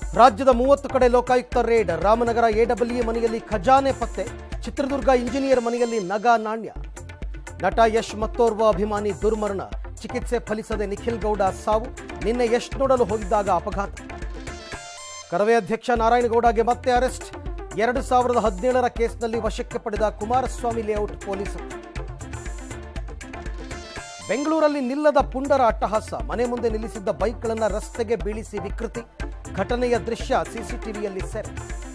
ರಾಜ್ಯದ ಮೂವತ್ತು ಕಡೆ ಲೋಕಾಯುಕ್ತ ರೇಡ್ ರಾಮನಗರ ಎಡಬ್ಲ್ಯೂ ಮನೆಯಲ್ಲಿ ಖಜಾನೆ ಪತ್ತೆ ಚಿತ್ರದುರ್ಗ ಇಂಜಿನಿಯರ್ ಮನೆಯಲ್ಲಿ ನಗ ನಾಣ್ಯ ನಟ ಯಶ್ ಮತ್ತೋರ್ವ ಅಭಿಮಾನಿ ದುರ್ಮರಣ ಚಿಕಿತ್ಸೆ ಫಲಿಸದೆ ನಿಖಿಲ್ ಗೌಡ ಸಾವು ನಿನ್ನೆ ಯಶ್ ನೋಡಲು ಹೋಗಿದ್ದಾಗ ಅಪಘಾತ ಕರವೇ ಅಧ್ಯಕ್ಷ ನಾರಾಯಣಗೌಡಗೆ ಮತ್ತೆ ಅರೆಸ್ಟ್ ಎರಡು ಸಾವಿರದ ಹದಿನೇಳರ ಕೇಸ್ನಲ್ಲಿ ವಶಕ್ಕೆ ಪಡೆದ ಕುಮಾರಸ್ವಾಮಿ ಲೇಔಟ್ ಪೊಲೀಸರು ಬೆಂಗಳೂರಲ್ಲಿ ನಿಲ್ಲದ ಪುಂಡರ ಅಟ್ಟಹಾಸ ಮನೆ ಮುಂದೆ ನಿಲ್ಲಿಸಿದ್ದ ಬೈಕ್ಗಳನ್ನು ರಸ್ತೆಗೆ ಬೀಳಿಸಿ ವಿಕೃತಿ ಘಟನೆಯ ದೃಶ್ಯ ಸಿಸಿಟಿವಿಯಲ್ಲಿ ಸೆರೆ